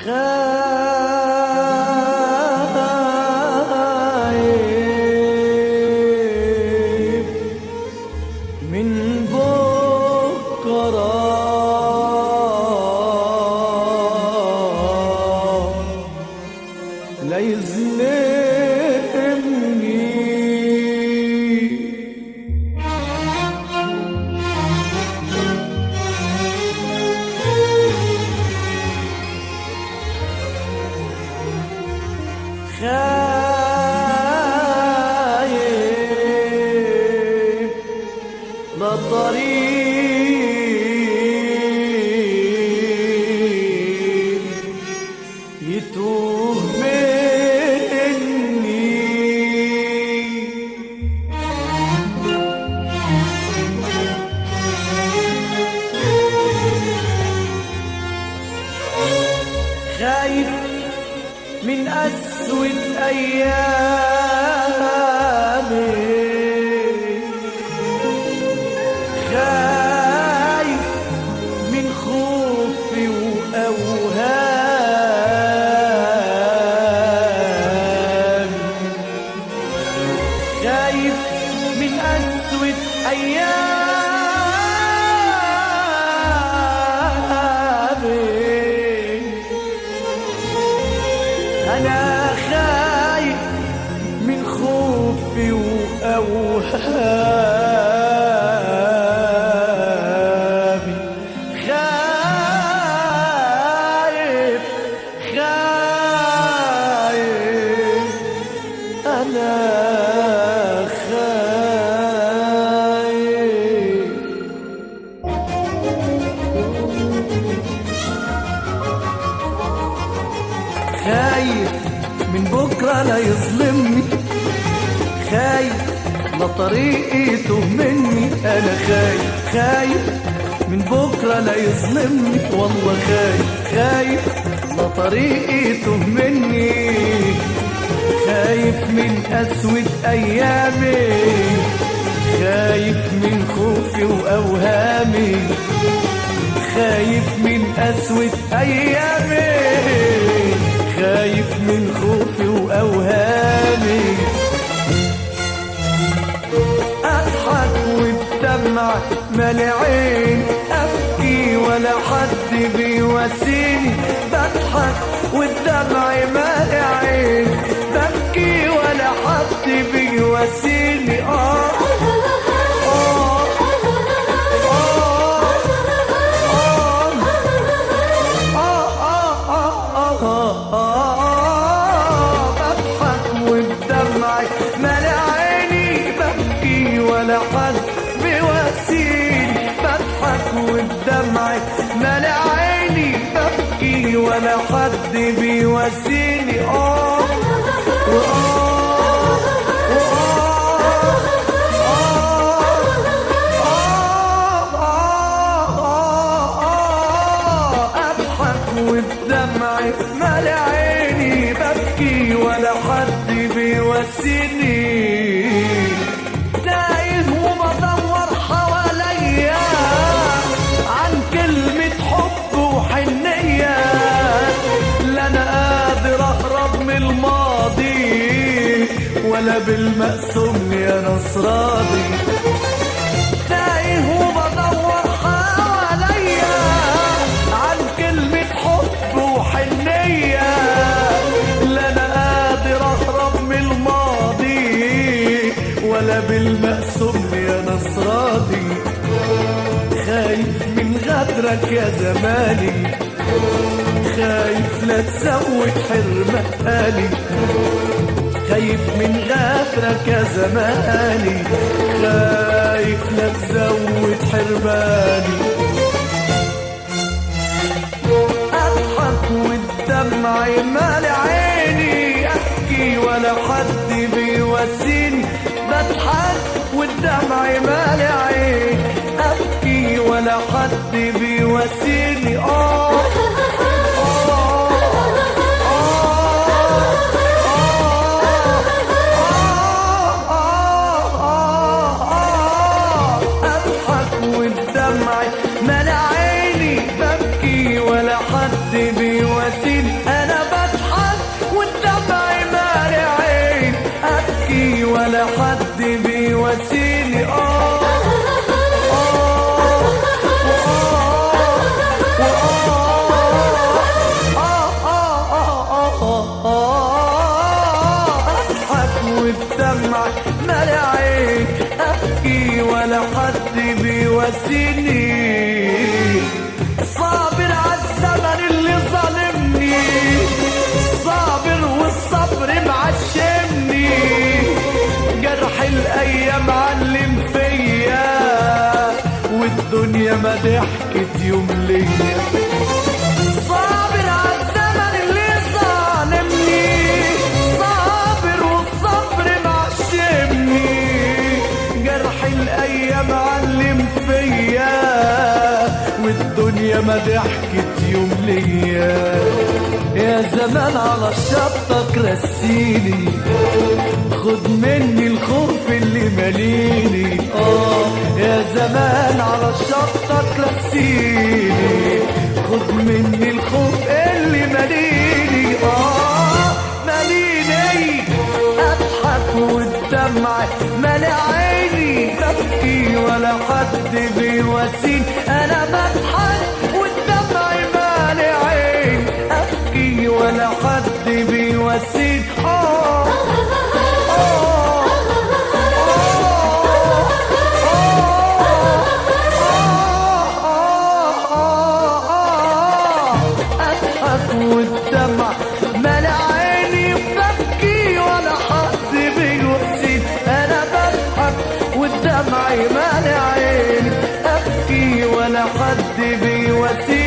خايف من بكرة لا يظلمني خايف لطريق يتوه مني خايف من أسود أيامي خايف من خوفي وأوهامي خايف من أسود أيامي أنا خايف من خوفي وأوهامي خايف خايف أنا خايف خايف من بكرة لا يظلمني خايف لا طريقي تهمني أنا خايف خايف من بكرة لا يظلمني والله خايف خايف لا طريقي تهمني خايف من أسود أيامي خايف من خوفي وأوهامي خايف من أسود أيامي خايف من خوفي وأوهامي أضحك والدمع مالي عين أبكي ولا حد بيواسيني بضحك والدمع مالي عين ببكي ولا حد بيواسيني آه آه بضحك والدمع ملا عيني ببكي ولا حد بيواسيني بضحك والدمع ملا عيني ببكي ولا حد بيواسيني اه واه واه أضحك والدمع مال عيني ببكي ولا حد بيواسيني تايه وبدور حواليا عن كلمة حب وحنية لا أنا قادر أهرب من الماضي ولا بالمقسوم يا نصراني تايه وبدور حواليا عن كلمة حب وحنية لا أنا قادر أهرب من الماضي ولا بالمقسوم يا نصراني خايف من غدرك يا زماني خايف لا تزود حرماني خايف من غدرك يا زماني خايف لا تزود حرماني اضحك والدمع مال عيني ابكي ولا حد بيواسيني بضحك والدمع مال عيني ابكي ولا حد بيواسيني اه اضحك والدمع مال عيني ببكي ولا حد بيواسيني ابكي ولا حد بيواسيني صابر عالزمن اللي ظالمني صابر والصبر معشمني جرح الايام علم فيا والدنيا ما ضحكت يوم ليا صابر عالزمن اللي ظالمني صابر والصبر معشمني جرح الايام علم فيا والدنيا ما ضحكت يوم ليا يا زمان على شطك رسيني خد مني الخوف اللي ماليني اه يا زمان على شطك رسيني خد مني الخوف اللي ماليني اه ماليني اضحك والدمع مالي عيني ببكي ولا حد بيواسيني انا بضحك والدمع مالي عيني ابكي ولا حد بيواسيني اه آه، اضحك والدمع ملا عيني ببكي ولا حد بيواسيني انا بضحك والدمع ملا عيني ابكي ولا حد بيواسيني